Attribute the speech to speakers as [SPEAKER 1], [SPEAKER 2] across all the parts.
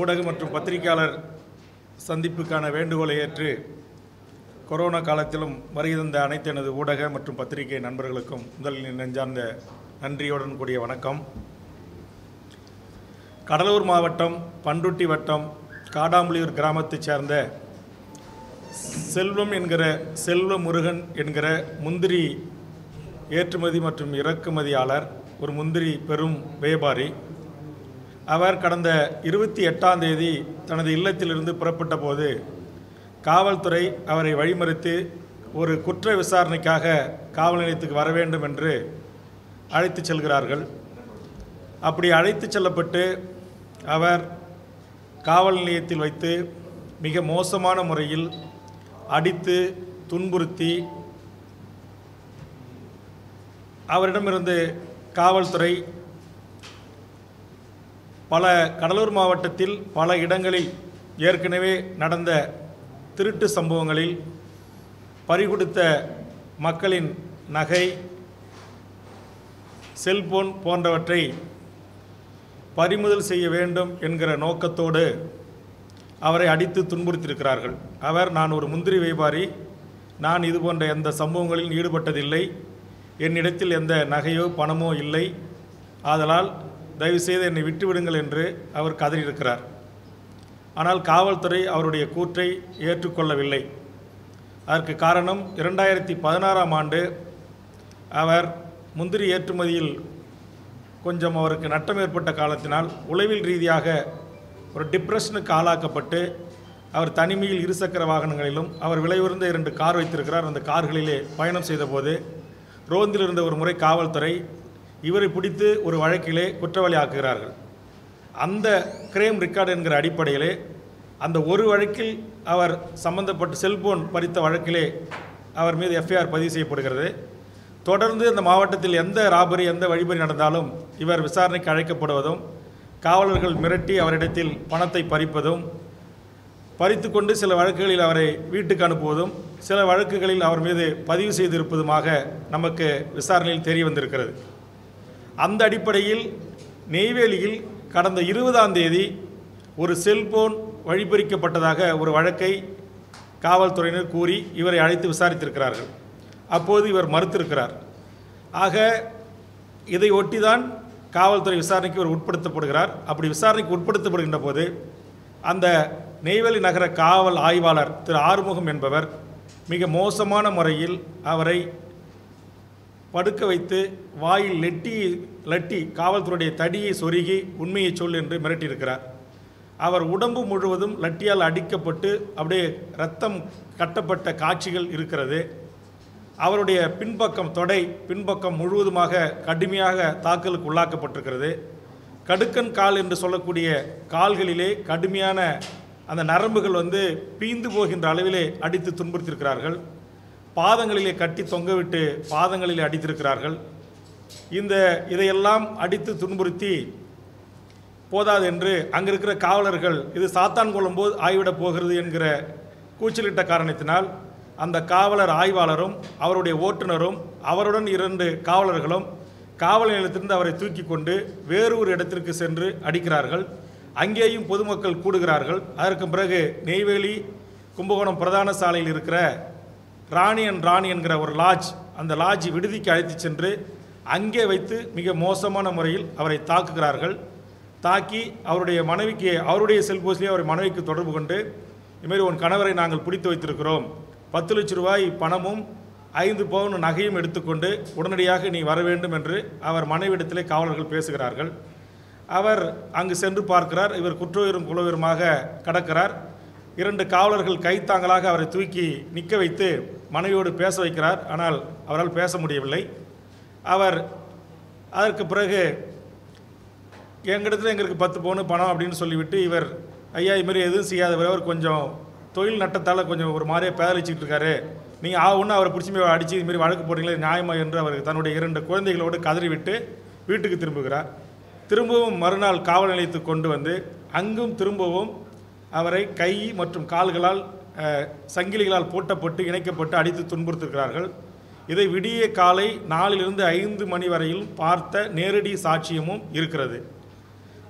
[SPEAKER 1] ஊடக மற்றும் பத்திரிகையாளர் சந்திப்புக்கான வேண்டுகோளை ஏற்று கொரோனா காலத்திலும் வருகை தந்த அனைத்து எனது ஊடக மற்றும் பத்திரிகை நண்பர்களுக்கும் முதலில் நெஞ்சார்ந்த நன்றியுடன் கூடிய வணக்கம் கடலூர் மாவட்டம் பண்ருட்டி வட்டம் காடாம்புலியூர் கிராமத்தைச் சேர்ந்த செல்வம் என்கிற செல்வ முருகன் என்கிற முந்திரி ஏற்றுமதி மற்றும் இறக்குமதியாளர் ஒரு முந்திரி பெரும் வியாபாரி அவர் கடந்த இருபத்தி எட்டாம் தேதி தனது இல்லத்திலிருந்து புறப்பட்ட போது காவல்துறை அவரை வழிமறித்து ஒரு குற்ற விசாரணைக்காக காவல் நிலையத்துக்கு வர வேண்டும் என்று அழைத்துச் செல்கிறார்கள் அப்படி அழைத்துச் செல்லப்பட்டு அவர் காவல் நிலையத்தில் வைத்து மிக மோசமான முறையில் அடித்து துன்புறுத்தி அவரிடமிருந்து காவல்துறை பல கடலூர் மாவட்டத்தில் பல இடங்களில் ஏற்கனவே நடந்த திருட்டு சம்பவங்களில் பறிகொடுத்த மக்களின் நகை செல்போன் போன்றவற்றை பறிமுதல் செய்ய வேண்டும் என்கிற நோக்கத்தோடு அவரை அடித்து துன்புறுத்தியிருக்கிறார்கள் அவர் நான் ஒரு முந்திரி வியாபாரி நான் இது போன்ற எந்த சம்பவங்களில் ஈடுபட்டதில்லை என்னிடத்தில் எந்த நகையோ பணமோ இல்லை ஆதலால் தயவுசெய்து என்னை விட்டுவிடுங்கள் என்று அவர் கதறியிருக்கிறார் ஆனால் காவல்துறை அவருடைய கூற்றை ஏற்றுக்கொள்ளவில்லை அதற்கு காரணம் இரண்டாயிரத்தி பதினாறாம் ஆண்டு அவர் முந்திரி ஏற்றுமதியில் கொஞ்சம் அவருக்கு நட்டம் ஏற்பட்ட காலத்தினால் உளவில் ரீதியாக ஒரு டிப்ரெஷனுக்கு ஆளாக்கப்பட்டு அவர் தனிமையில் இருசக்கர வாகனங்களிலும் அவர் விலை உயர்ந்த இரண்டு கார் வைத்திருக்கிறார் அந்த கார்களிலே பயணம் செய்தபோது ரோந்தில் இருந்த ஒரு முறை காவல்துறை இவரை பிடித்து ஒரு வழக்கிலே குற்றவாளி ஆக்குகிறார்கள் அந்த கிரேம் ரெக்கார்டு என்கிற அடிப்படையிலே அந்த ஒரு வழக்கில் அவர் சம்பந்தப்பட்ட செல்போன் பறித்த வழக்கிலே அவர் மீது எஃப்ஐஆர் பதிவு செய்யப்படுகிறது தொடர்ந்து இந்த மாவட்டத்தில் எந்த ராபரி எந்த வழிபறி நடந்தாலும் இவர் விசாரணைக்கு அழைக்கப்படுவதும் காவலர்கள் மிரட்டி அவரிடத்தில் பணத்தை பறிப்பதும் பறித்து கொண்டு சில வழக்குகளில் அவரை வீட்டுக்கு அனுப்புவதும் சில வழக்குகளில் அவர் மீது பதிவு செய்திருப்பதுமாக நமக்கு விசாரணையில் தெரிய வந்திருக்கிறது அந்த அடிப்படையில் நெய்வேலியில் கடந்த இருபதாம் தேதி ஒரு செல்போன் வழிபறிக்கப்பட்டதாக ஒரு வழக்கை காவல்துறையினர் கூறி இவரை அழைத்து விசாரித்திருக்கிறார்கள் அப்போது இவர் மறுத்திருக்கிறார் ஆக இதை ஒட்டிதான் காவல்துறை விசாரணைக்கு இவர் உட்படுத்தப்படுகிறார் அப்படி விசாரணைக்கு உட்படுத்தப்படுகின்ற போது அந்த நெய்வேலி நகர காவல் ஆய்வாளர் திரு ஆறுமுகம் என்பவர் மிக மோசமான முறையில் அவரை படுக்க வைத்து வாயில் லெட்டி லட்டி காவல்துறையுடைய தடியை சொருகி உண்மையை சொல் என்று மிரட்டியிருக்கிறார் அவர் உடம்பு முழுவதும் லட்டியால் அடிக்கப்பட்டு அப்படியே ரத்தம் கட்டப்பட்ட காட்சிகள் இருக்கிறது அவருடைய பின்பக்கம் தொடை பின்பக்கம் முழுவதுமாக கடுமையாக தாக்கலுக்கு உள்ளாக்கப்பட்டிருக்கிறது கடுக்கன் கால் என்று சொல்லக்கூடிய கால்களிலே கடுமையான அந்த நரம்புகள் வந்து பீந்து போகின்ற அளவிலே அடித்து துன்புறுத்தியிருக்கிறார்கள் பாதங்களிலே கட்டி தொங்கவிட்டு பாதங்களிலே அடித்திருக்கிறார்கள் இந்த இதையெல்லாம் அடித்து துன்புறுத்தி போதாது என்று அங்கே இருக்கிற காவலர்கள் இது சாத்தான் கொள்ளும்போது ஆய்விடப் போகிறது என்கிற கூச்சலிட்ட காரணத்தினால் அந்த காவலர் ஆய்வாளரும் அவருடைய ஓட்டுநரும் அவருடன் இரண்டு காவலர்களும் காவல் நிலையத்திலிருந்து அவரை தூக்கி கொண்டு வேறு ஒரு இடத்திற்கு சென்று அடிக்கிறார்கள் அங்கேயும் பொதுமக்கள் கூடுகிறார்கள் அதற்கு பிறகு நெய்வேலி கும்பகோணம் பிரதான சாலையில் இருக்கிற ராணி அண்ட் ராணி என்கிற ஒரு லாட்ஜ் அந்த லாட்ஜ் விடுதிக்கு அழைத்துச் சென்று அங்கே வைத்து மிக மோசமான முறையில் அவரை தாக்குகிறார்கள் தாக்கி அவருடைய மனைவிக்கு அவருடைய செல்போஸ்லேயே அவர் மனைவிக்கு தொடர்பு கொண்டு இதுமாரி உன் கணவரை நாங்கள் பிடித்து வைத்திருக்கிறோம் பத்து லட்ச ரூபாய் பணமும் ஐந்து பவுன் நகையும் எடுத்துக்கொண்டு உடனடியாக நீ வர வேண்டும் என்று அவர் மனைவிடத்திலே காவலர்கள் பேசுகிறார்கள் அவர் அங்கு சென்று பார்க்கிறார் இவர் குற்றவுயரும் குலவீரமாக கடக்கிறார் இரண்டு காவலர்கள் கைத்தாங்களாக அவரை தூக்கி நிற்க வைத்து மனைவியோடு பேச வைக்கிறார் ஆனால் அவரால் பேச முடியவில்லை அவர் அதற்கு பிறகு எங்கிடத்துல எங்களுக்கு பத்து பவுன் பணம் அப்படின்னு சொல்லிவிட்டு இவர் ஐயா இதுமாரி எதுவும் செய்யாதவர் அவர் கொஞ்சம் தொழில் நட்டத்தால் கொஞ்சம் ஒரு மாதிரியே பேதலிச்சுட்டு இருக்காரு நீங்கள் ஆ ஒன்று அவரை பிடிச்சி போய் அடித்து இதுமாரி வழக்கு போடுறீங்களே நியாயமா என்று அவர் தன்னுடைய இரண்டு குழந்தைகளோடு கதறிவிட்டு வீட்டுக்கு திரும்புகிறார் திரும்பவும் மறுநாள் காவல் நிலையத்துக்கு கொண்டு வந்து அங்கும் திரும்பவும் அவரை கை மற்றும் கால்களால் அஹ், சங்கிலிகளால் பூட்டப்பட்டு இணைக்கப்பட்டு அடித்து துன்புறுத்திருக்கிறார்கள் இதை விடிய காலை நாலிலிருந்து ஐந்து மணி வரையில் பார்த்த நேரடி சாட்சியமும் இருக்கிறது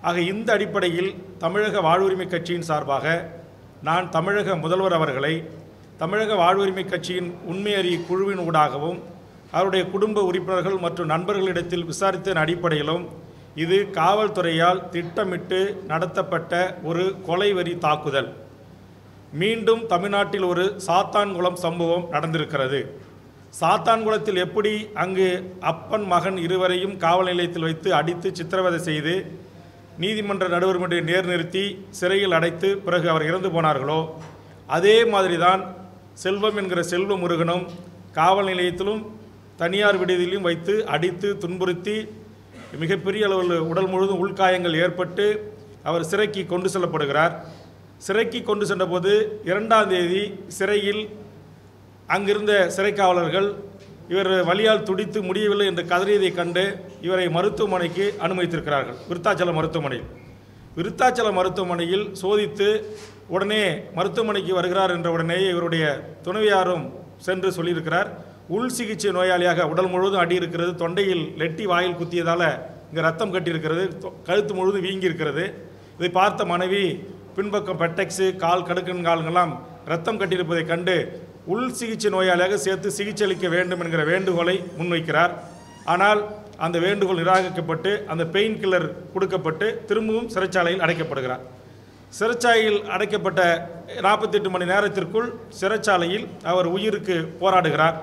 [SPEAKER 1] ஆக இந்த அடிப்படையில் தமிழக வாழ்வுரிமை கட்சியின் சார்பாக நான் தமிழக முதல்வர் அவர்களை தமிழக வாழ்வுரிமை கட்சியின் உண்மையறி குழுவின் ஊடாகவும் அவருடைய குடும்ப உறுப்பினர்கள் மற்றும் நண்பர்களிடத்தில் விசாரித்ததன் அடிப்படையிலும் இது காவல்துறையால் திட்டமிட்டு நடத்தப்பட்ட ஒரு கொலைவெறி தாக்குதல் மீண்டும் தமிழ்நாட்டில் ஒரு சாத்தான்குளம் சம்பவம் நடந்திருக்கிறது சாத்தான்குளத்தில் எப்படி அங்கு அப்பன் மகன் இருவரையும் காவல் நிலையத்தில் வைத்து அடித்து சித்திரவதை செய்து நீதிமன்ற நடுவர்மன்றை நேர் நிறுத்தி சிறையில் அடைத்து பிறகு அவர் இறந்து போனார்களோ அதே மாதிரி தான் செல்வம் என்கிற செல்வ முருகனும் காவல் நிலையத்திலும் தனியார் விடுதியிலும் வைத்து அடித்து துன்புறுத்தி மிகப்பெரிய அளவில் உடல் முழுவதும் உள்காயங்கள் ஏற்பட்டு அவர் சிறைக்கு கொண்டு செல்லப்படுகிறார் சிறைக்கு கொண்டு சென்றபோது இரண்டாம் தேதி சிறையில் அங்கிருந்த சிறை காவலர்கள் இவர் வலியால் துடித்து முடியவில்லை என்று கதறியதைக் கண்டு இவரை மருத்துவமனைக்கு அனுமதித்திருக்கிறார்கள் விருத்தாச்சலம் மருத்துவமனையில் விருத்தாச்சலம் மருத்துவமனையில் சோதித்து உடனே மருத்துவமனைக்கு வருகிறார் என்ற உடனே இவருடைய துணைவியாரும் சென்று சொல்லியிருக்கிறார் உள் சிகிச்சை நோயாளியாக உடல் முழுவதும் அடி இருக்கிறது தொண்டையில் லெட்டி வாயில் குத்தியதால் இங்கே ரத்தம் கட்டியிருக்கிறது தொ- கழுத்து முழுவதும் வீங்கி இருக்கிறது இதை பார்த்த மனைவி பின்பக்கம் பெட்டெக்ஸு கால் கடுக்கன் கால்கள்லாம் ரத்தம் கட்டியிருப்பதைக் கண்டு உள் சிகிச்சை நோயாளியாக சேர்த்து சிகிச்சை அளிக்க வேண்டும் என்கிற வேண்டுகோளை முன்வைக்கிறார் ஆனால் அந்த வேண்டுகோள் நிராகரிக்கப்பட்டு அந்த பெயின் கில்லர் கொடுக்கப்பட்டு திரும்பவும் சிறைச்சாலையில் அடைக்கப்படுகிறார் சிறைச்சாலையில் அடைக்கப்பட்ட நாற்பத்தெட்டு மணி நேரத்திற்குள் சிறைச்சாலையில் அவர் உயிருக்கு போராடுகிறார்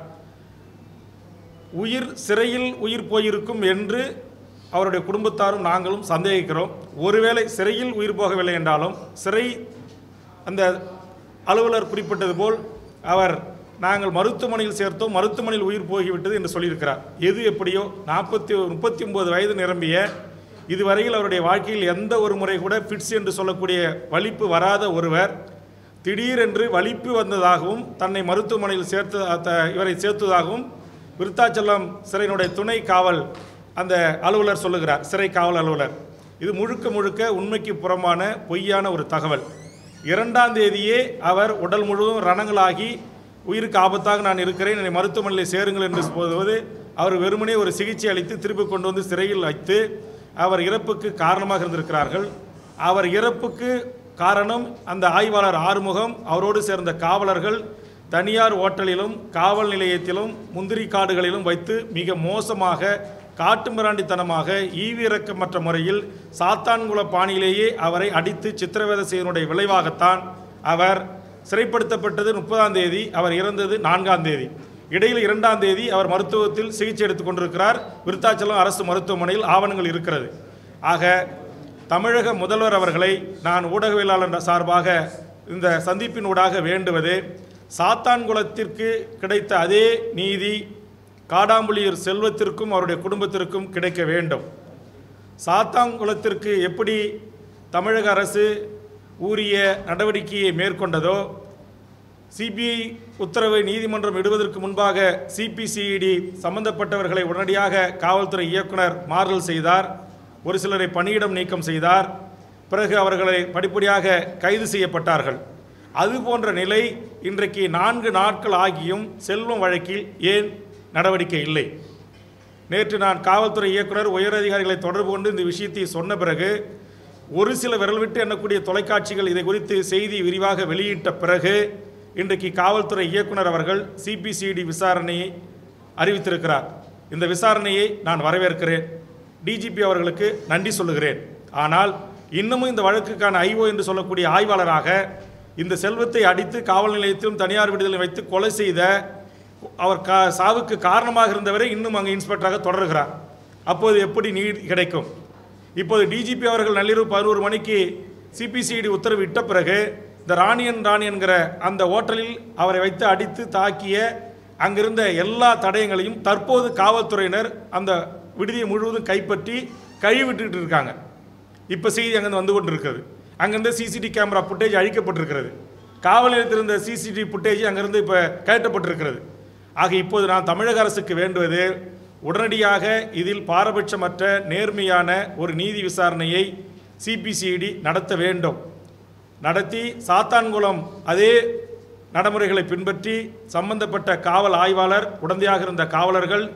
[SPEAKER 1] உயிர் சிறையில் உயிர் போயிருக்கும் என்று அவருடைய குடும்பத்தாரும் நாங்களும் சந்தேகிக்கிறோம் ஒருவேளை சிறையில் உயிர் போகவில்லை என்றாலும் சிறை அந்த அலுவலர் குறிப்பிட்டது போல் அவர் நாங்கள் மருத்துவமனையில் சேர்த்தோம் மருத்துவமனையில் உயிர் போகிவிட்டது என்று சொல்லியிருக்கிறார் எது எப்படியோ நாற்பத்தி முப்பத்தி ஒன்பது வயது நிரம்பிய இதுவரையில் அவருடைய வாழ்க்கையில் எந்த ஒரு முறை கூட ஃபிட்ஸ் என்று சொல்லக்கூடிய வலிப்பு வராத ஒருவர் திடீரென்று வலிப்பு வந்ததாகவும் தன்னை மருத்துவமனையில் சேர்த்து அத்த- இவரை சேர்த்ததாகவும் விருத்தாச்சலம் சிறையினுடைய துணை காவல் அந்த அலுவலர் சொல்லுகிறார் சிறை காவல் அலுவலர் இது முழுக்க முழுக்க உண்மைக்கு புறம்பான பொய்யான ஒரு தகவல் இரண்டாம் தேதியே அவர் உடல் முழுவதும் ரணங்களாகி உயிருக்கு ஆபத்தாக நான் இருக்கிறேன் என்னை மருத்துவமனையில் சேருங்கள் என்று போது அவர் வெறுமனே ஒரு சிகிச்சை அளித்து திருப்பி கொண்டு வந்து சிறையில் வைத்து அவர் இறப்புக்கு காரணமாக இருந்திருக்கிறார்கள் அவர் இறப்புக்கு காரணம் அந்த ஆய்வாளர் ஆறுமுகம் அவரோடு சேர்ந்த காவலர்கள் தனியார் ஓட்டலிலும் காவல் நிலையத்திலும் முந்திரி காடுகளிலும் வைத்து மிக மோசமாக காட்டுமிராண்டித்தனமாக ஈவிரக்கமற்ற முறையில் சாத்தான்குள பாணியிலேயே அவரை அடித்து சித்திரவதை செய்வதனுடைய விளைவாகத்தான் அவர் சிறைப்படுத்தப்பட்டது முப்பதாம் தேதி அவர் இறந்தது நான்காம் தேதி இடையில் இரண்டாம் தேதி அவர் மருத்துவத்தில் சிகிச்சை எடுத்துக் கொண்டிருக்கிறார் விருத்தாச்சலம் அரசு மருத்துவமனையில் ஆவணங்கள் இருக்கிறது ஆக தமிழக முதல்வர் அவர்களை நான் ஊடகவியலாளர் சார்பாக இந்த சந்திப்பின் ஊடாக வேண்டுவது சாத்தான்குளத்திற்கு கிடைத்த அதே நீதி காடாம்புலியூர் செல்வத்திற்கும் அவருடைய குடும்பத்திற்கும் கிடைக்க வேண்டும் சாத்தான்குளத்திற்கு எப்படி தமிழக அரசு உரிய நடவடிக்கையை மேற்கொண்டதோ சிபிஐ உத்தரவை நீதிமன்றம் இடுவதற்கு முன்பாக சிபிசிஇடி சம்பந்தப்பட்டவர்களை உடனடியாக காவல்துறை இயக்குனர் மாறுதல் செய்தார் ஒரு சிலரை பணியிடம் நீக்கம் செய்தார் பிறகு அவர்களை படிப்படியாக கைது செய்யப்பட்டார்கள் அது போன்ற நிலை இன்றைக்கு நான்கு நாட்கள் ஆகியும் செல்வம் வழக்கில் ஏன் நடவடிக்கை இல்லை நேற்று நான் காவல்துறை இயக்குனர் உயரதிகாரிகளை தொடர்பு கொண்டு இந்த விஷயத்தை சொன்ன பிறகு ஒரு சில விரல் விட்டு எண்ணக்கூடிய தொலைக்காட்சிகள் இதை குறித்து செய்தி விரிவாக வெளியிட்ட பிறகு இன்றைக்கு காவல்துறை இயக்குனர் அவர்கள் சிபிசிடி விசாரணையை அறிவித்திருக்கிறார் இந்த விசாரணையை நான் வரவேற்கிறேன் டிஜிபி அவர்களுக்கு நன்றி சொல்லுகிறேன் ஆனால் இன்னமும் இந்த வழக்குக்கான ஐஓ என்று சொல்லக்கூடிய ஆய்வாளராக இந்த செல்வத்தை அடித்து காவல் நிலையத்திலும் தனியார் விடுதலை வைத்து கொலை செய்த அவர் கா சாவுக்கு காரணமாக இருந்தவரை இன்னும் அங்கே இன்ஸ்பெக்டராக தொடர்கிறார் அப்போது எப்படி நீட் கிடைக்கும் இப்போது டிஜிபி அவர்கள் நள்ளிரவு பதினோரு மணிக்கு சிபிசிஐடி உத்தரவு இட்ட பிறகு இந்த ராணியன் ராணி என்கிற அந்த ஓட்டலில் அவரை வைத்து அடித்து தாக்கிய அங்கிருந்த எல்லா தடயங்களையும் தற்போது காவல்துறையினர் அந்த விடுதியை முழுவதும் கைப்பற்றி கழுவிட்டுட்டு இருக்காங்க இப்போ செய்தி அங்கேருந்து வந்து கொண்டு இருக்கிறது அங்கேருந்து சிசிடி கேமரா ஃபுட்டேஜ் அழிக்கப்பட்டிருக்கிறது காவல் நிலையத்தில் இருந்த சிசிடிவி ஃபுட்டேஜ் அங்கேருந்து இப்போ கயற்றப்பட்டிருக்கிறது ஆக இப்போது நான் தமிழக அரசுக்கு வேண்டுவது உடனடியாக இதில் பாரபட்சமற்ற நேர்மையான ஒரு நீதி விசாரணையை சிபிசிஐடி நடத்த வேண்டும் நடத்தி சாத்தான்குளம் அதே நடைமுறைகளை பின்பற்றி சம்பந்தப்பட்ட காவல் ஆய்வாளர் உடந்தையாக இருந்த காவலர்கள்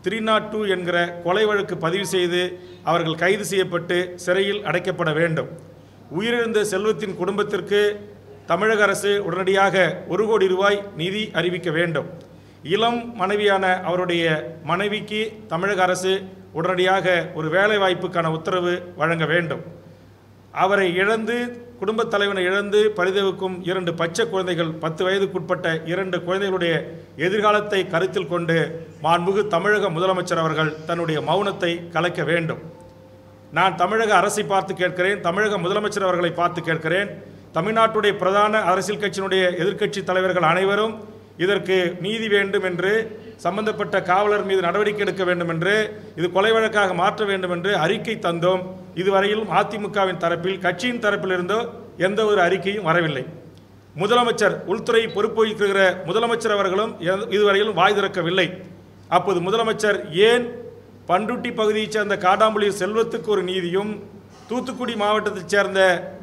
[SPEAKER 1] த்ரீ நாட் டூ என்கிற கொலை வழக்கு பதிவு செய்து அவர்கள் கைது செய்யப்பட்டு சிறையில் அடைக்கப்பட வேண்டும் உயிரிழந்த செல்வத்தின் குடும்பத்திற்கு தமிழக அரசு உடனடியாக ஒரு கோடி ரூபாய் நிதி அறிவிக்க வேண்டும் இளம் மனைவியான அவருடைய மனைவிக்கு தமிழக அரசு உடனடியாக ஒரு வேலை வாய்ப்புக்கான உத்தரவு வழங்க வேண்டும் அவரை இழந்து குடும்பத் தலைவனை இழந்து பரிதவிக்கும் இரண்டு பச்சை குழந்தைகள் பத்து வயதுக்குட்பட்ட இரண்டு குழந்தைகளுடைய எதிர்காலத்தை கருத்தில் கொண்டு மாண்புகு தமிழக முதலமைச்சர் அவர்கள் தன்னுடைய மௌனத்தை கலைக்க வேண்டும் நான் தமிழக அரசை பார்த்து கேட்கிறேன் தமிழக முதலமைச்சர் அவர்களை பார்த்து கேட்கிறேன் தமிழ்நாட்டுடைய பிரதான அரசியல் கட்சியினுடைய எதிர்க்கட்சி தலைவர்கள் அனைவரும் இதற்கு நீதி வேண்டும் என்று சம்பந்தப்பட்ட காவலர் மீது நடவடிக்கை எடுக்க வேண்டும் என்று இது கொலை வழக்காக மாற்ற வேண்டும் என்று அறிக்கை தந்தோம் இதுவரையிலும் அதிமுகவின் தரப்பில் கட்சியின் தரப்பில் இருந்தோ எந்த ஒரு அறிக்கையும் வரவில்லை முதலமைச்சர் உள்துறை பொறுப்பு வகிக்கிற முதலமைச்சர் அவர்களும் எந்த- இதுவரையிலும் வாய் திறக்கவில்லை அப்போது முதலமைச்சர் ஏன் பண்ருட்டி பகுதியைச் சேர்ந்த காடாம்புலி செல்வத்துக்கு ஒரு நீதியும் தூத்துக்குடி மாவட்டத்தைச் சேர்ந்த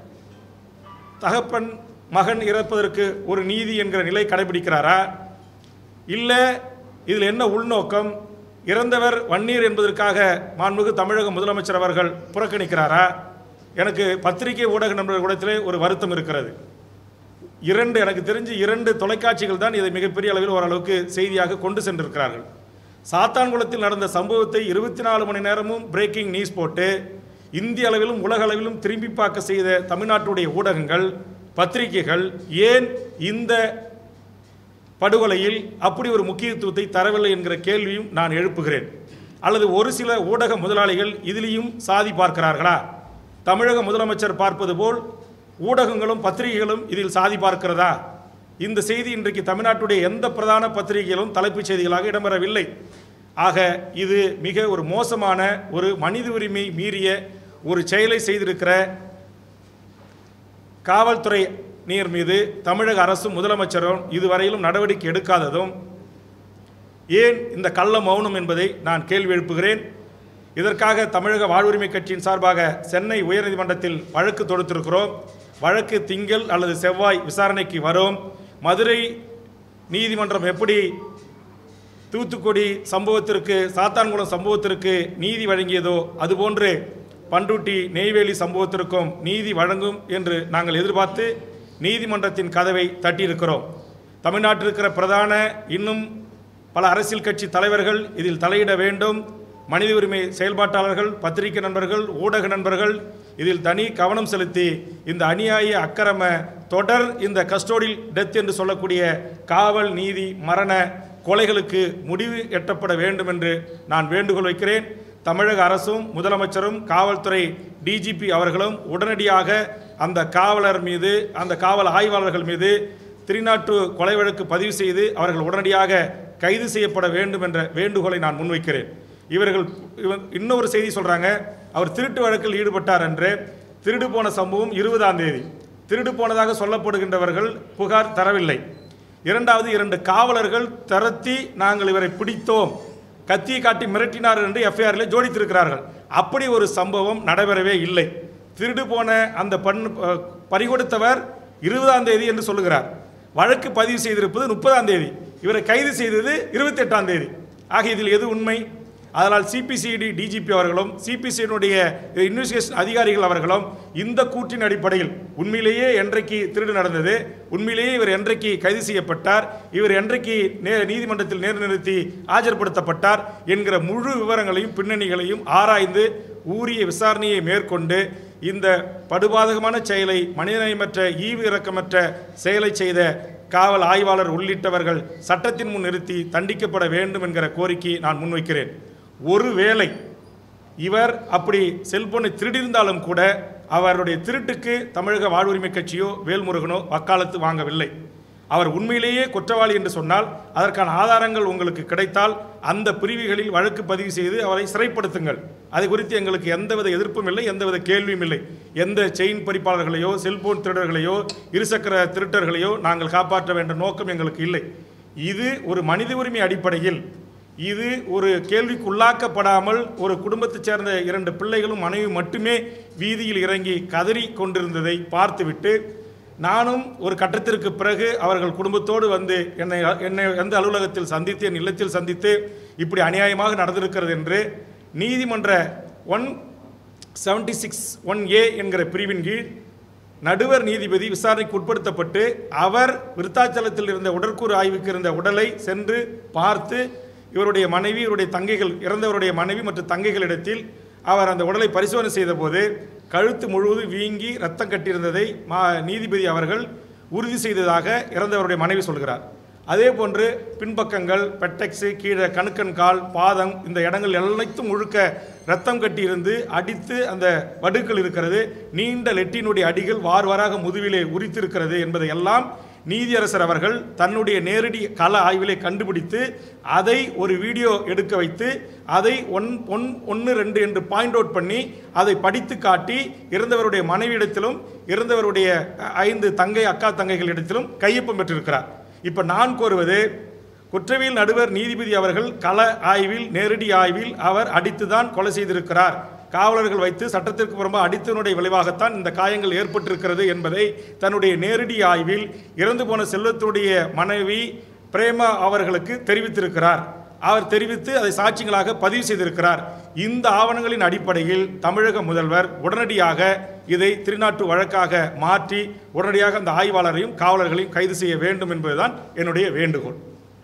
[SPEAKER 1] தகப்பன் மகன் இறப்பதற்கு ஒரு நீதி என்கிற நிலை கடைபிடிக்கிறாரா இல்லை இதில் என்ன உள்நோக்கம் இறந்தவர் வன்னீர் என்பதற்காக மாண்புமிகு தமிழக முதலமைச்சர் அவர்கள் புறக்கணிக்கிறாரா எனக்கு பத்திரிகை ஊடக நண்பர்கள் கூடத்திலே ஒரு வருத்தம் இருக்கிறது இரண்டு எனக்கு தெரிஞ்சு இரண்டு தொலைக்காட்சிகள் தான் இதை மிகப்பெரிய அளவில் ஓரளவுக்கு செய்தியாக கொண்டு சென்றிருக்கிறார்கள் சாத்தான்குளத்தில் நடந்த சம்பவத்தை இருபத்தி நாலு மணி நேரமும் பிரேக்கிங் நியூஸ் போட்டு இந்திய அளவிலும் உலக அளவிலும் திரும்பி பார்க்க செய்த தமிழ்நாட்டுடைய ஊடகங்கள் பத்திரிகைகள் ஏன் இந்த படுகொலையில் அப்படி ஒரு முக்கியத்துவத்தை தரவில்லை என்கிற கேள்வியும் நான் எழுப்புகிறேன் அல்லது ஒரு சில ஊடக முதலாளிகள் இதிலையும் சாதி பார்க்கிறார்களா தமிழக முதலமைச்சர் பார்ப்பது போல் ஊடகங்களும் பத்திரிகைகளும் இதில் சாதி பார்க்கிறதா இந்த செய்தி இன்றைக்கு தமிழ்நாட்டுடைய எந்த பிரதான பத்திரிகையிலும் தலைப்புச் செய்திகளாக இடம்பெறவில்லை ஆக இது மிக ஒரு மோசமான ஒரு மனித உரிமை மீறிய ஒரு செயலை செய்திருக்கிற காவல்துறை நீர் மீது தமிழக அரசும் முதலமைச்சரும் இதுவரையிலும் நடவடிக்கை எடுக்காததும் ஏன் இந்த கள்ள மௌனம் என்பதை நான் கேள்வி எழுப்புகிறேன் இதற்காக தமிழக வாழ்வுரிமை கட்சியின் சார்பாக சென்னை உயர்நீதிமன்றத்தில் வழக்கு தொடுத்திருக்கிறோம் வழக்கு திங்கள் அல்லது செவ்வாய் விசாரணைக்கு வரும் மதுரை நீதிமன்றம் எப்படி தூத்துக்குடி சம்பவத்திற்கு சாத்தான்குளம் சம்பவத்திற்கு நீதி வழங்கியதோ அதுபோன்று பண்ருட்டி நெய்வேலி சம்பவத்திற்கும் நீதி வழங்கும் என்று நாங்கள் எதிர்பார்த்து நீதிமன்றத்தின் கதவை தட்டியிருக்கிறோம் தமிழ்நாட்டில் இருக்கிற பிரதான இன்னும் பல அரசியல் கட்சி தலைவர்கள் இதில் தலையிட வேண்டும் மனித உரிமை செயல்பாட்டாளர்கள் பத்திரிகை நண்பர்கள் ஊடக நண்பர்கள் இதில் தனி கவனம் செலுத்தி இந்த அநியாய அக்கிரம தொடர் இந்த கஸ்டோடியல் டெத் என்று சொல்லக்கூடிய காவல் நீதி மரண கொலைகளுக்கு முடிவு எட்டப்பட வேண்டும் என்று நான் வேண்டுகோள் வைக்கிறேன் தமிழக அரசும் முதலமைச்சரும் காவல்துறை டிஜிபி அவர்களும் உடனடியாக அந்த காவலர் மீது அந்த காவல் ஆய்வாளர்கள் மீது திருநாட்டு கொலை வழக்கு பதிவு செய்து அவர்கள் உடனடியாக கைது செய்யப்பட வேண்டும் என்ற வேண்டுகோளை நான் முன்வைக்கிறேன் இவர்கள் இவன் இன்னொரு செய்தி சொல்றாங்க அவர் திருட்டு வழக்கில் ஈடுபட்டார் என்று திருடு போன சம்பவம் இருபதாம் தேதி திருடு போனதாக சொல்லப்படுகின்றவர்கள் புகார் தரவில்லை இரண்டாவது இரண்டு காவலர்கள் தரத்தி நாங்கள் இவரை பிடித்தோம் கத்தியை காட்டி மிரட்டினார் என்று எஃப்ஐஆரில் ஜோடித்திருக்கிறார்கள் அப்படி ஒரு சம்பவம் நடைபெறவே இல்லை திருடு போன அந்த பண் அஹ், பறிகொடுத்தவர் இருபதாம் தேதி என்று சொல்லுகிறார் வழக்கு பதிவு செய்திருப்பது முப்பதாம் தேதி இவரை கைது செய்தது இருபத்தி எட்டாம் தேதி ஆக இதில் எது உண்மை அதனால் சிபிசிஐடி டிஜிபி அவர்களும் சிபிசிஐடியுடைய இன்வெஸ்டிகேஷன் அதிகாரிகள் அவர்களும் இந்த கூற்றின் அடிப்படையில் உண்மையிலேயே என்றைக்கு திருடு நடந்தது உண்மையிலேயே இவர் என்றைக்கு கைது செய்யப்பட்டார் இவர் என்றைக்கு நே நீதிமன்றத்தில் நேர் நிறுத்தி ஆஜர்படுத்தப்பட்டார் என்கிற முழு விவரங்களையும் பின்னணிகளையும் ஆராய்ந்து ஊரிய விசாரணையை மேற்கொண்டு இந்த படுபாதகமான செயலை மனிதநேயமற்ற ஈவு இரக்கமற்ற செயலை செய்த காவல் ஆய்வாளர் உள்ளிட்டவர்கள் சட்டத்தின் முன் நிறுத்தி தண்டிக்கப்பட வேண்டும் என்கிற கோரிக்கையை நான் முன்வைக்கிறேன் ஒருவேளை இவர் அப்படி செல்போனை திருடியிருந்தாலும் கூட அவருடைய திருட்டுக்கு தமிழக வாழ்வுரிமை கட்சியோ வேல்முருகனோ வக்காலத்து வாங்கவில்லை அவர் உண்மையிலேயே குற்றவாளி என்று சொன்னால் அதற்கான ஆதாரங்கள் உங்களுக்கு கிடைத்தால் அந்த பிரிவுகளில் வழக்கு பதிவு செய்து அவரை சிறைப்படுத்துங்கள் அது குறித்து எங்களுக்கு எந்தவித எதிர்ப்பும் இல்லை எந்தவித கேள்வியும் இல்லை எந்த செயின் பறிப்பாளர்களையோ செல்போன் திருடர்களையோ இருசக்கர திருட்டர்களையோ நாங்கள் காப்பாற்ற வேண்ட நோக்கம் எங்களுக்கு இல்லை இது ஒரு மனித உரிமை அடிப்படையில் இது ஒரு கேள்விக்கு உள்ளாக்கப்படாமல் ஒரு குடும்பத்தைச் சேர்ந்த இரண்டு பிள்ளைகளும் மனைவி மட்டுமே வீதியில் இறங்கி கதறி கொண்டிருந்ததை பார்த்துவிட்டு நானும் ஒரு கட்டத்திற்கு பிறகு அவர்கள் குடும்பத்தோடு வந்து என்னை என்னை எந்த அலுவலகத்தில் சந்தித்து என் இல்லத்தில் சந்தித்து இப்படி அநியாயமாக நடந்திருக்கிறது என்று நீதிமன்ற one seventy six one A என்கிற பிரிவின் கீழ் நடுவர் நீதிபதி விசாரணைக்கு உட்படுத்தப்பட்டு அவர் விருத்தாச்சலத்தில் இருந்த உடற்கூறு ஆய்வுக்கு இருந்த உடலை சென்று பார்த்து இவருடைய மனைவி இவருடைய தங்கைகள் இறந்தவருடைய மனைவி மற்றும் தங்கைகளிடத்தில் அவர் அந்த உடலை பரிசோதனை செய்தபோது கழுத்து முழுவதும் வீங்கி ரத்தம் கட்டியிருந்ததை மா நீதிபதி அவர்கள் உறுதி செய்ததாக இறந்தவருடைய மனைவி சொல்கிறார் அதே போன்று பின்பக்கங்கள் பெட்டெக்ஸு கீழே கணுக்கன் கால் பாதம் இந்த இடங்கள் அனைத்தும் முழுக்க ரத்தம் கட்டியிருந்து அடித்து அந்த வடுக்கள் இருக்கிறது நீண்ட லெட்டினுடைய அடிகள் வார் வாராக முதுவிலே உரித்திருக்கிறது என்பதை எல்லாம் நீதியரசர் அவர்கள் தன்னுடைய நேரடி கள ஆய்விலே கண்டுபிடித்து அதை ஒரு வீடியோ எடுக்க வைத்து அதை ஒன் ஒன் ஒன்று ரெண்டு என்று பாயிண்ட் அவுட் பண்ணி அதை படித்து காட்டி இறந்தவருடைய மனைவியிடத்திலும் இறந்தவருடைய அஹ், ஐந்து தங்கை அக்கா தங்கைகளிடத்திலும் கையொப்பம் பெற்றிருக்கிறார் இப்போ நான் கோருவது குற்றவியல் நடுவர் நீதிபதி அவர்கள் கள ஆய்வில் நேரடி ஆய்வில் அவர் அடித்துதான் கொலை செய்திருக்கிறார் காவலர்கள் வைத்து சட்டத்திற்கு புறம்பாக அடித்தனுடைய விளைவாகத்தான் இந்த காயங்கள் ஏற்பட்டிருக்கிறது என்பதை தன்னுடைய நேரடி ஆய்வில் இறந்து போன செல்வத்துடைய மனைவி பிரேமா அவர்களுக்கு தெரிவித்திருக்கிறார் அவர் தெரிவித்து அதை சாட்சிகளாக பதிவு செய்திருக்கிறார் இந்த ஆவணங்களின் அடிப்படையில் தமிழக முதல்வர் உடனடியாக இதை திருநாட்டு வழக்காக மாற்றி உடனடியாக அந்த ஆய்வாளரையும் காவலர்களையும் கைது செய்ய வேண்டும் என்பதுதான் என்னுடைய வேண்டுகோள்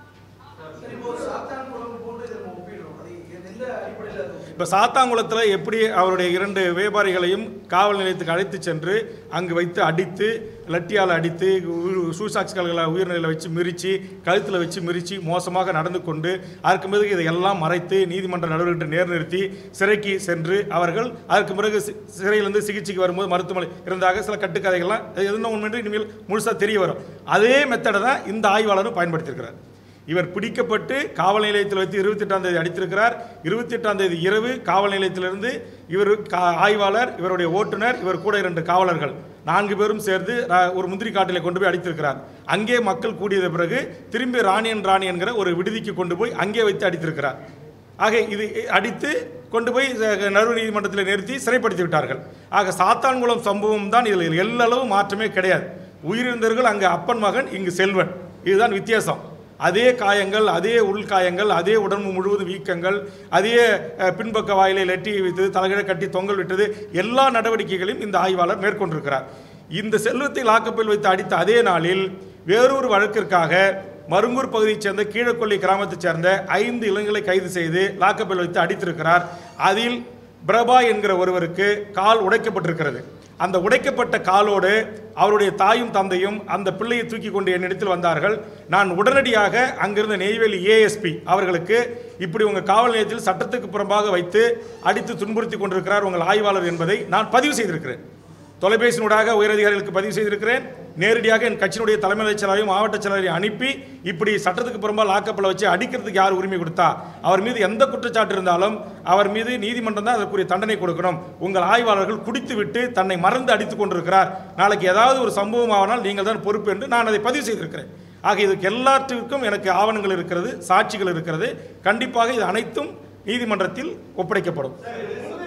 [SPEAKER 2] சரி, இப்போ ஒரு சாத்தான் குளம் போன்று இதை நம்ம ஒப்பிடுறோம். அது எந்த அடிப்படையில் அது ஒப்பிடுறோம்?
[SPEAKER 1] இப்போ சாத்தாங்குளத்தில் எப்படி அவருடைய இரண்டு வியாபாரிகளையும் காவல் நிலையத்துக்கு அழைத்து சென்று அங்கு வைத்து அடித்து லட்டியால் அடித்து சூசாக்ஸ்களை உயிர்நிலையில் வச்சு மிரித்து கழுத்தில் வச்சு மிரித்து மோசமாக நடந்து கொண்டு அதற்கு பிறகு இதையெல்லாம் மறைத்து நீதிமன்ற நடுவர்கிட்ட நேர் நிறுத்தி சிறைக்கு சென்று அவர்கள் அதற்கு பிறகு சி- சிறையிலிருந்து சிகிச்சைக்கு வரும்போது மருத்துவமனை இருந்தாக சில கட்டுக்கதைகள்லாம் அது எதுவும் உண்மையின்றி இனிமேல் முழுசாக தெரிய வரும் அதே மெத்தடை தான் இந்த ஆய்வாளரும் பயன்படுத்தியிருக்கிறார் இவர் பிடிக்கப்பட்டு காவல் நிலையத்தில் வைத்து இருபத்தி எட்டாம் தேதி அடித்திருக்கிறார் இருபத்தி எட்டாம் தேதி இரவு காவல் நிலையத்திலிருந்து இவர் கா- ஆய்வாளர் இவருடைய ஓட்டுநர் இவர் கூட இரண்டு காவலர்கள் நான்கு பேரும் சேர்ந்து ரா- ஒரு முந்திரி காட்டிலே கொண்டு போய் அடித்திருக்கிறார் அங்கே மக்கள் கூடியத பிறகு திரும்பி ராணியன் ராணி என்கிற ஒரு விடுதிக்கு கொண்டு போய் அங்கே வைத்து அடித்திருக்கிறார் ஆக இது அடித்து கொண்டு போய் அஹ், நடுவர் நீதிமன்றத்தில் நிறுத்தி சிறைப்படுத்தி விட்டார்கள் ஆக சாத்தான்குளம் சம்பவம் தான் இதில் எல்லளவு மாற்றமே கிடையாது உயிரிழந்தவர்கள் அங்கே அப்பன் மகன் இங்கு செல்வன் இதுதான் வித்தியாசம் அதே காயங்கள் அதே உள்காயங்கள் அதே உடம்பு முழுவதும் வீக்கங்கள் அதே அஹ், பின்பக்க வாயிலை லெட்டி வைத்தது தலைகீழ கட்டி தொங்கல் விட்டது எல்லா நடவடிக்கைகளையும் இந்த ஆய்வாளர் மேற்கொண்டிருக்கிறார் இந்த செல்வத்தை லாக்கப்பில் வைத்து அடித்த அதே நாளில் வேறொரு வழக்கிற்காக மருங்கூர் பகுதியைச் சேர்ந்த கீழக்கொல்லி கிராமத்தைச் சேர்ந்த ஐந்து இளைஞர்களை கைது செய்து லாக்கப்பில் வைத்து அடித்திருக்கிறார் அதில் பிரபா என்கிற ஒருவருக்கு கால் உடைக்கப்பட்டிருக்கிறது அந்த உடைக்கப்பட்ட காலோடு அவருடைய தாயும் தந்தையும் அந்த பிள்ளையை தூக்கி கொண்டு என்னிடத்தில் வந்தார்கள் நான் உடனடியாக அங்கிருந்த நெய்வேலி ஏஎஸ்பி அவர்களுக்கு இப்படி உங்கள் காவல் நிலையத்தில் சட்டத்துக்கு புறம்பாக வைத்து அடித்து துன்புறுத்தி கொண்டிருக்கிறார் உங்கள் ஆய்வாளர் என்பதை நான் பதிவு செய்திருக்கிறேன் தொலைபேசியினூடாக உயரதிகாரிகளுக்கு பதிவு செய்திருக்கிறேன் நேரடியாக என் கட்சியினுடைய தலைமை செயலாளரையும் மாவட்ட செயலாளரையும் அனுப்பி இப்படி சட்டத்துக்கு புறம்பா லாக்கப்பில் வச்சு அடிக்கிறதுக்கு யார் உரிமை கொடுத்தா அவர் மீது எந்த குற்றச்சாட்டு இருந்தாலும் அவர் மீது நீதிமன்றம் தான் அதற்குரிய தண்டனை கொடுக்கணும் உங்கள் ஆய்வாளர்கள் குடித்துவிட்டு தன்னை மறந்து அடித்துக் கொண்டிருக்கிறார் நாளைக்கு ஏதாவது ஒரு சம்பவம் ஆனால் நீங்கள் தான் பொறுப்பு என்று நான் அதை பதிவு செய்திருக்கிறேன் ஆக இதுக்கு எல்லாற்றிற்கும் எனக்கு ஆவணங்கள் இருக்கிறது சாட்சிகள் இருக்கிறது கண்டிப்பாக இது அனைத்தும் நீதிமன்றத்தில் ஒப்படைக்கப்படும்
[SPEAKER 2] சார்,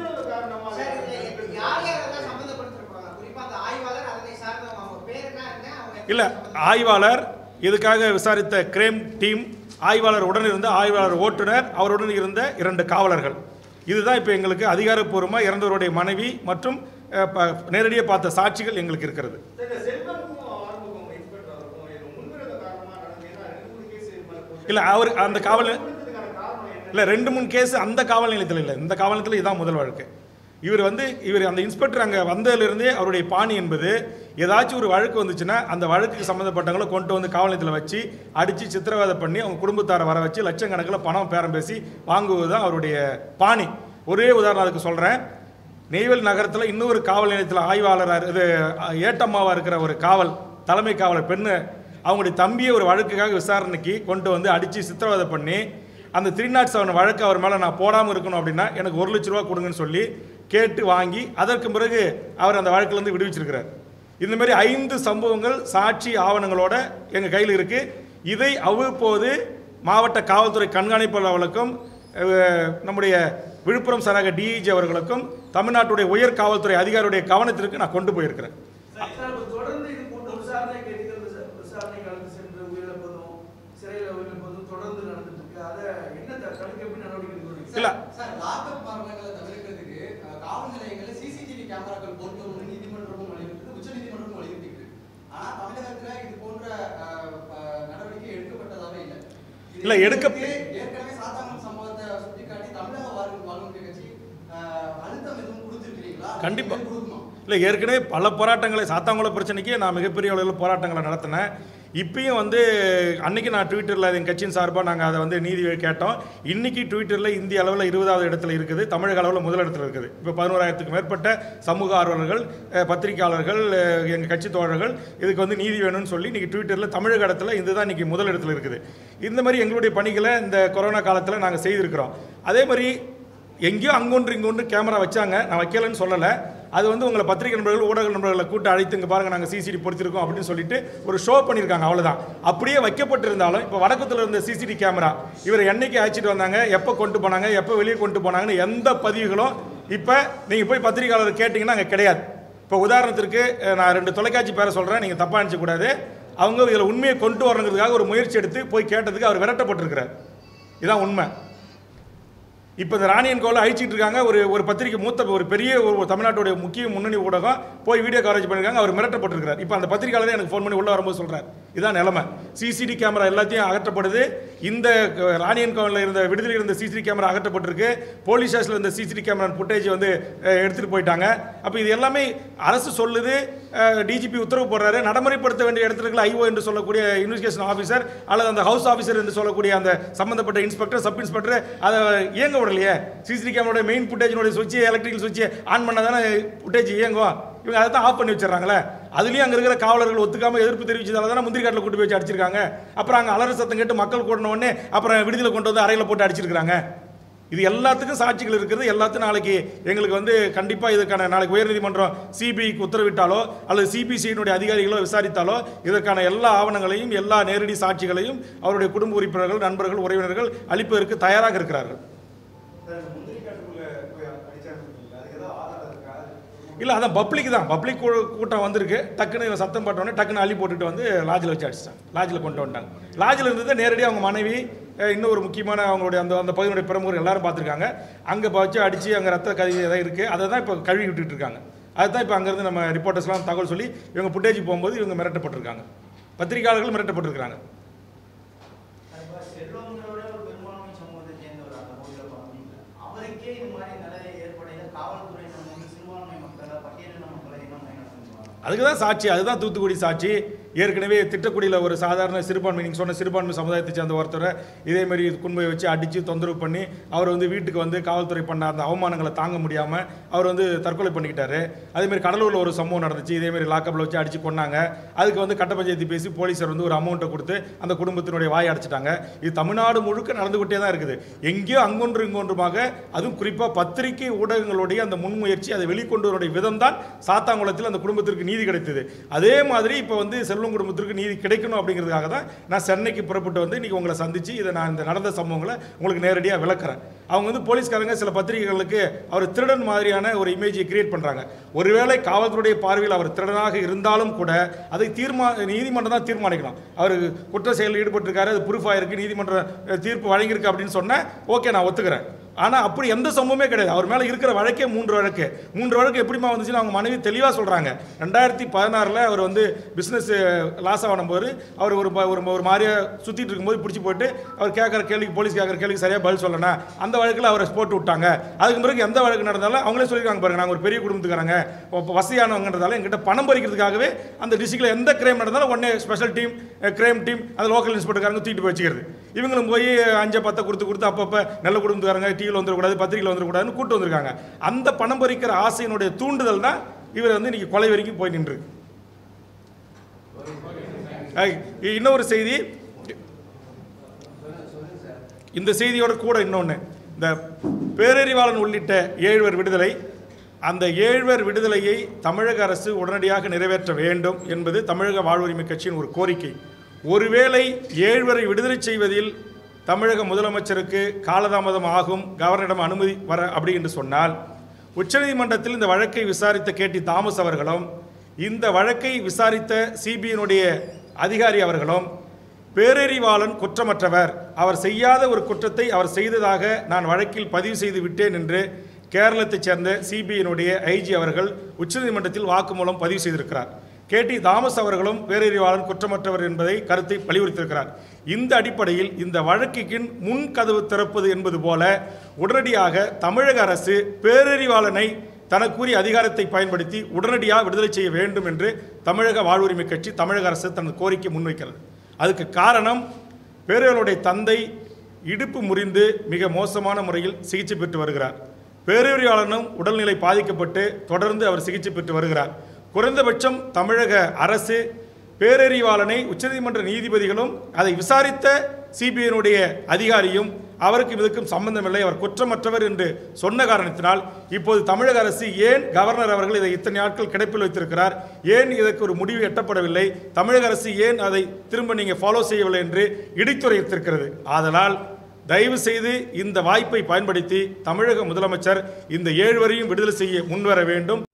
[SPEAKER 2] இதுல யார் யார் எல்லாம் சம்மந்தப்படுத்திருப்பாங்க? குறிப்பா அந்த ஆய்வாளர், அதனை சார்ந்தவங்க, அவங்க பேர் என்ன, என்ன, அவங்க
[SPEAKER 1] இல்லை ஆய்வாளர் இதுக்காக விசாரித்த கிரேம் டீம் ஆய்வாளர் உடன் இருந்த ஆய்வாளர் ஓட்டுநர் அவருடன் இருந்த இரண்டு காவலர்கள் இதுதான் இப்போ எங்களுக்கு அதிகாரப்பூர்வமாக இறந்தவருடைய மனைவி மற்றும் அஹ், ப- நேரடியாக பார்த்த சாட்சிகள் எங்களுக்கு இருக்கிறது
[SPEAKER 3] இந்த செல்வனுக்கும் ஆறுமுகம் இன்ஸ்பெக்டர் இருக்கும் இது முன்விரோத காரணமா நடந்தது ஏன்னா ரெண்டு மூணு கேஸ் இது மாதிரி போச்சு.
[SPEAKER 1] இல்லை அவர் அந்த காவல்
[SPEAKER 3] கொடுத்ததுக்கான காரணம் என்ன
[SPEAKER 1] இல்லை ரெண்டு மூணு கேஸ் அந்த காவல் நிலையத்தில் இல்லை இந்த காவல் நிலையத்தில் இதுதான் முதல் வழக்கு இவர் வந்து இவர் அந்த இன்ஸ்பெக்டர் அங்கே வந்ததிலிருந்தே அவருடைய பாணி என்பது ஏதாச்சும் ஒரு வழக்கு வந்துச்சுன்னா அந்த வழக்குக்கு சம்மந்தப்பட்டவங்களை கொண்டு வந்து காவல் நிலையத்தில் வச்சு அடித்து சித்திரவதை பண்ணி அவங்க குடும்பத்தாரை வர வச்சு லட்சக்கணக்கில் பணம் பேரம் பேசி வாங்குவது தான் அவருடைய பாணி ஒரே உதாரணம் அதுக்கு சொல்கிறேன் நெய்வேலி நகரத்தில் இன்னொரு காவல் நிலையத்தில் ஆய்வாளராக இது ஏட்டம்மாவாக இருக்கிற ஒரு காவல் தலைமை காவலர் பெண்ணு அவங்களுடைய தம்பியை ஒரு வழக்குக்காக விசாரணைக்கு கொண்டு வந்து அடித்து சித்திரவதை பண்ணி அந்த த்ரீ நாட் செவன் வழக்கு அவர் மேலே நான் போடாமல் இருக்கணும் அப்படின்னா எனக்கு ஒரு லட்ச ரூபா கொடுங்கன்னு சொல்லி கேட்டு வாங்கி அதற்கு பிறகு அவர் அந்த வழக்கிலேருந்து விடுவிச்சிருக்கிறார் இந்த மாதிரி ஐந்து சம்பவங்கள் சாட்சி ஆவணங்களோட எங்கள் கையில் இருக்குது இதை அவ்வப்போது மாவட்ட காவல்துறை கண்காணிப்பாளர் அவர்களுக்கும் அஹ், நம்முடைய விழுப்புரம் சரக டிஐஜி அவர்களுக்கும் தமிழ்நாட்டுடைய உயர் காவல்துறை அதிகாரியுடைய கவனத்திற்கு நான் கொண்டு போயிருக்கிறேன்
[SPEAKER 2] சார், இப்ப தொடர்ந்து இது போன்ற
[SPEAKER 4] உயிரிழப்பதும் சிறையில் உயிரிழப்பதும் தொடர்ந்து நடந்துட்டு இருக்கு அதை என்ன த- தடுக்க எப்படி நடவடிக்கை எடுக்கணும்
[SPEAKER 1] இல்ல.
[SPEAKER 5] சார் லாக்அப் மரணங்களை தவிர்க்கிறதுக்கு அஹ், காவல் நிலையங்களில் சிசிடிவி கேமராக்கள் பொருத்தணும்னு நீதிமன்றமும் வலியுறுத்துது உச்ச நீதிமன்றமும் வலியுறுத்திட்டு இருக்கு ஆனா தமிழகத்துல இது போன்ற அஹ், அஹ், நடவடிக்கை எடுக்கப்பட்டதாவே இல்லை இது
[SPEAKER 1] இல்ல, எடுக்க-
[SPEAKER 5] இதுக்கு ஏற்கனவே சாத்தாங்குளம் சம்பவத்தை சுட்டிக்காட்டி தமிழக வாழ்வு வாழ்வுரிமை கட்சி அஹ், அழுத்தம் எதுவும் கொடுத்துருக்கீங்களா
[SPEAKER 1] கண்டிப்பா.
[SPEAKER 5] கொடுக்குமா
[SPEAKER 1] இல்லை ஏற்கனவே பல போராட்டங்களை சாத்தாங்குளம் பிரச்சனைக்கு நான் மிகப்பெரிய அளவில் போராட்டங்களை நடத்தினேன் இப்பயும் வந்து அன்னைக்கு நான் ட்விட்டரில் என் கட்சியின் சார்பாக நாங்கள் அதை வந்து நீதி கேட்டோம் இன்னைக்கு ட்விட்டரில் இந்திய அளவில் இருபதாவது இடத்துல இருக்குது தமிழக அளவில் முதல் இடத்துல இருக்குது இப்போ பதினோராயிரத்துக்கு மேற்பட்ட சமூக ஆர்வலர்கள் அஹ், பத்திரிகையாளர்கள் எங்கள் கட்சி தோழர்கள் இதுக்கு வந்து நீதி வேணும்னு சொல்லி இன்னைக்கு ட்விட்டரில் தமிழக இடத்துல இதுதான் இன்னைக்கு முதல் இடத்துல இருக்குது இந்த மாதிரி எங்களுடைய பணிகளை இந்த கொரோனா காலத்தில் நாங்கள் செய்திருக்கிறோம் அதே மாதிரி எங்கேயோ அங்கொன்று இங்கொன்று கேமரா வச்சாங்க நான் வைக்கலன்னு சொல்லலை அது வந்து உங்களை பத்திரிகை நண்பர்கள் ஊடக நண்பர்களை கூட்டு அழைத்து இங்கே பாருங்கள் நாங்கள் சிசிடி பொறுத்திருக்கோம் அப்படின்னு சொல்லிட்டு ஒரு ஷோ பண்ணியிருக்காங்க அவ்வளோதான் அப்படியே வைக்கப்பட்டிருந்தாலும் இப்போ வடக்கத்தில் இருந்த சிசிடி கேமரா இவர் என்னைக்கு அழைச்சிட்டு வந்தாங்க எப்போ கொண்டு போனாங்க எப்போ வெளியே கொண்டு போனாங்கன்னு எந்த பதிவுகளும் இப்போ நீங்கள் போய் பத்திரிகையாளர் கேட்டிங்கன்னா அங்கே கிடையாது இப்போ உதாரணத்திற்கு அஹ், நான் ரெண்டு தொலைக்காட்சி பேரை சொல்கிறேன் நீங்கள் தப்பாக நினச்சக்கூடாது அவங்க இதில் உண்மையை கொண்டு வரணுங்கிறதுக்காக ஒரு முயற்சி எடுத்து போய் கேட்டதுக்கு அவர் விரட்டப்பட்டிருக்கிறார் இதான் உண்மை இப்போ இந்த ராணியன் கோவில் அழிச்சிட்டு இருக்காங்க ஒரு ஒரு பத்திரிக்கை மூத்த ஒரு பெரிய ஒரு தமிழ்நாட்டுடைய முக்கிய முன்னணி ஊடகம் போய் வீடியோ கவரேஜ் பண்ணியிருக்காங்க அவர் மிரட்டப்பட்டிருக்கிறார் இப்போ அந்த பத்திரிகையாளரே எனக்கு ஃபோன் பண்ணி உள்ள வரும்போது சொல்றார் இதான் நிலைமை சிசிடி கேமரா எல்லாத்தையும் அகற்றப்படுது இந்த க- ராணியன் கோவிலில் இருந்த விடுதலை இருந்த சிசிடி கேமரா அகற்றப்பட்டிருக்கு போலீஸ் ஸ்டேஷனில் இருந்த சிசிடி கேமரா ஃபுட்டேஜ் வந்து அஹ், எடுத்துட்டு போயிட்டாங்க அப்போ இது எல்லாமே அரசு சொல்லுது டிஜிபி உத்தரவு போடுறாரு நடைமுறைப்படுத்த வேண்டிய இடத்துல இருக்கிற ஐஓ என்று சொல்லக்கூடிய இன்வெஸ்டிகேஷன் ஆஃபீஸர் அல்லது அந்த ஹவுஸ் ஆஃபீஸர் என்று சொல்லக்கூடிய அந்த சம்பந்தப்பட்ட இன்ஸ்பெக்டர் சப் இன்ஸ்பெக்டர் அதை இயங்க விடலையே சிசிடி கேமரோட மெயின் ஃபுட்டேஜினுடைய சுவிட்ச் எலக்ட்ரிக்கல் சுவிட்ச் ஆன் பண்ணால் தானே ஃபுட்டேஜ் இயங்கும் இவங்க அதை தான் ஆஃப் பண்ணி வச்சிடறாங்களே அதுலேயும் அங்கே இருக்கிற காவலர்கள் ஒத்துக்காம எதிர்ப்பு தெரிவிச்சதால தானே முந்திரி காட்டில் கூட்டு போய் வச்சு அடிச்சிருக்காங்க அப்புறம் அங்கே அலற சத்தம் கேட்டு மக்கள் கூடின உடனே அப்புறம் விடுதலை கொண்டு வந்து அறையில் போட்டு அடிச்சிருக்காங்க இது எல்லாத்துக்கும் சாட்சிகள் இருக்குது எல்லாத்தையும் நாளைக்கு எங்களுக்கு வந்து கண்டிப்பாக இதுக்கான நாளைக்கு உயர்நீதிமன்றம் சிபிஐக்கு உத்தரவிட்டாலோ அல்லது சிபிசியினுடைய அதிகாரிகளோ விசாரித்தாலோ இதற்கான எல்லா ஆவணங்களையும் எல்லா நேரடி சாட்சிகளையும் அவருடைய குடும்ப உறுப்பினர்கள் நண்பர்கள் உறவினர்கள் அளிப்பதற்கு தயாராக இருக்கிறார்கள்
[SPEAKER 3] சார், இந்த முந்திரி காட்டுக்குள்ள போய் அடிச்சாங்க சொன்னீங்களா? அதுக்கு ஏதாவது ஆதாரம் இருக்கா?
[SPEAKER 1] இல்லை அதான் பப்ளிக் தான் பப்ளிக் கூட்டம் வந்திருக்கு டக்குன்னு இவன் சத்தம் போட்டோடனே டக்குன்னு அள்ளி போட்டுட்டு வந்து லாட்ஜில் வச்சு அடிச்சிட்டாங்க லாட்ஜில் கொண்டு வந்துட்டாங்க லாட்ஜில் இருந்தது நேரடியாக அவங்க மனைவி அஹ், இன்னும் ஒரு முக்கியமான அவங்களுடைய அந்த அந்த பகுதியினுடைய பிரமுகர் எல்லாரும் பார்த்துருக்காங்க அங்கே வச்சு அடித்து அங்கே ரத்த கதி எதாவது இருக்குது அதை தான் இப்போ கழுவி விட்டுட்டு இருக்காங்க அதுதான் இப்போ அங்கேருந்து நம்ம ரிப்போர்ட்டர்ஸ்லாம் தகவல் சொல்லி இவங்க புட்டேஜ் போகும்போது இவங்க மிரட்டப்பட்டிருக்காங்க பத்திரிகையாளர்கள் மிரட்டப்பட்டிருக்காங்க
[SPEAKER 6] இப்ப செல்வங்களோட ஒரு பெரும்பான்மை சமூகத்தை சேர்ந்தவர் அந்த பகுதியில் பார்த்தீங்க அவருக்கே இது மாதிரி நிலை ஏற்படையில காவல்துறையினர் வந்து சிறுபான்மை மக்களை பட்டியலின மக்களை இன்னும் மைனஸ் பண்ணுவாங்க
[SPEAKER 1] அதுக்கு தான் சாட்சி அதுதான் தூத்துக்குடி சாட்சி ஏற்கனவே திட்டக்குடியில் ஒரு சாதாரண சிறுபான்மை நீங்கள் சொன்ன சிறுபான்மை சமுதாயத்தை சேர்ந்த ஒருத்தரை இதே மாதிரி குன்பை வச்சு அடித்து தொந்தரவு பண்ணி அவர் வந்து வீட்டுக்கு வந்து காவல்துறை பண்ண அந்த அவமானங்களை தாங்க முடியாமல் அவர் வந்து தற்கொலை பண்ணிக்கிட்டாரு அதே மாதிரி கடலூரில் ஒரு சம்பவம் நடந்துச்சு இதே மாதிரி லாக்கப்பில் வச்சு அடித்து கொன்னாங்க அதுக்கு வந்து கட்ட பஞ்சாயத்து பேசி போலீஸார் வந்து ஒரு அமௌண்ட்டை கொடுத்து அந்த குடும்பத்தினுடைய வாயை அடைச்சிட்டாங்க இது தமிழ்நாடு முழுக்க நடந்துகிட்டே தான் இருக்குது எங்கேயோ அங்கொன்று இங்கொன்றுமாக அதுவும் குறிப்பாக பத்திரிகை ஊடகங்களுடைய அந்த முன்முயற்சி அதை வெளிக்கொண்டு வரக்கூடிய விதம் தான் சாத்தாங்குளத்தில் அந்த குடும்பத்திற்கு நீதி கிடைத்தது அதே மாதிரி இப்போ வந்து செல்வம் குடும்பத்திற்கு நீதி கிடைக்கணும் அப்படிங்கிறதுக்காக தான் நான் சென்னைக்கு புறப்பட்டு வந்து இன்னைக்கு உங்களை சந்திச்சு இதை நான் இந்த நடந்த சம்பவங்களை உங்களுக்கு நேரடியாக விளக்குறேன் அவங்க வந்து போலீஸ்காரங்க சில பத்திரிகைகளுக்கு அவர் திருடன் மாதிரியான ஒரு இமேஜை கிரியேட் பண்ணுறாங்க ஒருவேளை காவல்துறையுடைய பார்வையில் அவர் திருடனாக இருந்தாலும் கூட அதை தீர்மா நீதிமன்றம் தான் தீர்மானிக்கணும் அவர் குற்ற செயலில் ஈடுபட்டிருக்காரு அது ப்ரூஃப் ஆயிருக்கு நீதிமன்ற அஹ், தீர்ப்பு வழங்கியிருக்கு அப்படின்னு சொன்னேன் ஓகே நான் ஒத்துக்கிறேன் ஆனால் அப்படி எந்த சம்பவமே கிடையாது அவர் மேலே இருக்கிற வழக்கே மூன்று வழக்கு மூன்று வழக்கு எப்படிமா வந்துச்சுன்னு அவங்க மனைவி தெளிவாக சொல்கிறாங்க ரெண்டாயிரத்தி பதினாறில் அவர் வந்து பிஸ்னஸ் லாஸ் ஆகும் போது அவர் ஒரு ப- ஒரு ஒரு மாதிரியா சுற்றிட்டு இருக்கும்போது பிடிச்சி போட்டு அவர் கேட்குற கேள்விக்கு போலீஸ் கேட்குற கேள்விக்கு சரியாக பதில் சொல்லணும் அந்த வழக்கில் அவரை போட்டு விட்டாங்க அதுக்கு பிறகு எந்த வழக்கு நடந்தாலும் அவங்களே சொல்லியிருக்காங்க பாருங்க நாங்கள் ஒரு பெரிய குடும்பத்துக்காரங்க இப்போ வசதியானவங்கன்றதால எங்கிட்ட பணம் பறிக்கிறதுக்காகவே அந்த டிஸ்ட்ரிக்டில் எந்த கிரைம் நடந்தாலும் உடனே ஸ்பெஷல் டீம் கிரைம் டீம் அது லோக்கல் இன்ஸ்பெக்டர்காரங்க தூக்கிட்டு போய் வச்சுக்கிறது இவங்களும் போய் அஞ்சை பத்தை கொடுத்து கொடுத்து அப்பப்போ நல்ல குடும்பத்துக்காரங்க டிவியில் வந்துடக்கூடாது பத்திரிகையில் வந்துடக்கூடாதுன்னு கூட்டு வந்திருக்காங்க அந்த பணம் பறிக்கிற ஆசையினுடைய தூண்டுதல் தான் இவர் வந்து இன்னைக்கு கொலை வரைக்கும் போய் நின்றுருக்கு ஐ, இன்னொரு செய்தி இந்த செய்தியோட கூட இன்னொன்று இந்த பேரறிவாளன் உள்ளிட்ட ஏழ்வர் விடுதலை அந்த ஏழ்வர் விடுதலையை தமிழக அரசு உடனடியாக நிறைவேற்ற வேண்டும் என்பது தமிழக வாழ்வுரிமை கட்சியின் ஒரு கோரிக்கை ஒருவேளை ஏழ்வரை விடுதலை செய்வதில் தமிழக முதலமைச்சருக்கு காலதாமதம் ஆகும் கவர்னரிடம் அனுமதி வர அப்படி என்று சொன்னால் உச்சநீதிமன்றத்தில் இந்த வழக்கை விசாரித்த கேடி தாமஸ் அவர்களும் இந்த வழக்கை விசாரித்த சிபிஐனுடைய அதிகாரி அவர்களும் பேரறிவாளன் குற்றமற்றவர் அவர் செய்யாத ஒரு குற்றத்தை அவர் செய்ததாக நான் வழக்கில் பதிவு செய்து விட்டேன் என்று கேரளத்தைச் சேர்ந்த சிபிஐனுடைய ஐஜி அவர்கள் உச்சநீதிமன்றத்தில் வாக்குமூலம் பதிவு செய்திருக்கிறார் கேடி தாமஸ் அவர்களும் பேரறிவாளன் குற்றமற்றவர் என்பதை கருத்தை வலியுறுத்தியிருக்கிறார் இந்த அடிப்படையில் இந்த வழக்குக்கு முன் கதவு திறப்பது என்பது போல உடனடியாக தமிழக அரசு பேரறிவாளனை தனக்குரிய அதிகாரத்தை பயன்படுத்தி உடனடியாக விடுதலை செய்ய வேண்டும் என்று தமிழக வாழ்வுரிமை கட்சி தமிழக அரசு தனது கோரிக்கை முன்வைக்கிறது அதுக்கு காரணம் பேரறிவாளனுடைய தந்தை இடுப்பு முறிந்து மிக மோசமான முறையில் சிகிச்சை பெற்று வருகிறார் பேரறிவாளனும் உடல்நிலை பாதிக்கப்பட்டு தொடர்ந்து அவர் சிகிச்சை பெற்று வருகிறார் குறைந்தபட்சம் தமிழக அரசு பேரறிவாளனை உச்சநீதிமன்ற நீதிபதிகளும் அதை விசாரித்த சிபிஐனுடைய அதிகாரியும் அவருக்கும் இதுக்கும் சம்பந்தமில்லை அவர் குற்றமற்றவர் என்று சொன்ன காரணத்தினால் இப்போது தமிழக அரசு ஏன் கவர்னர் அவர்கள் இதை இத்தனை நாட்கள் கிடப்பில் வைத்திருக்கிறார் ஏன் இதற்கு ஒரு முடிவு எட்டப்படவில்லை தமிழக அரசு ஏன் அதை திரும்ப நீங்கள் ஃபாலோ செய்யவில்லை என்று இடித்துரைத்திருக்கிறது ஆதலால் தயவு செய்து இந்த வாய்ப்பை பயன்படுத்தி தமிழக முதலமைச்சர் இந்த ஏழுவரையும் விடுதலை செய்ய முன்வர வேண்டும்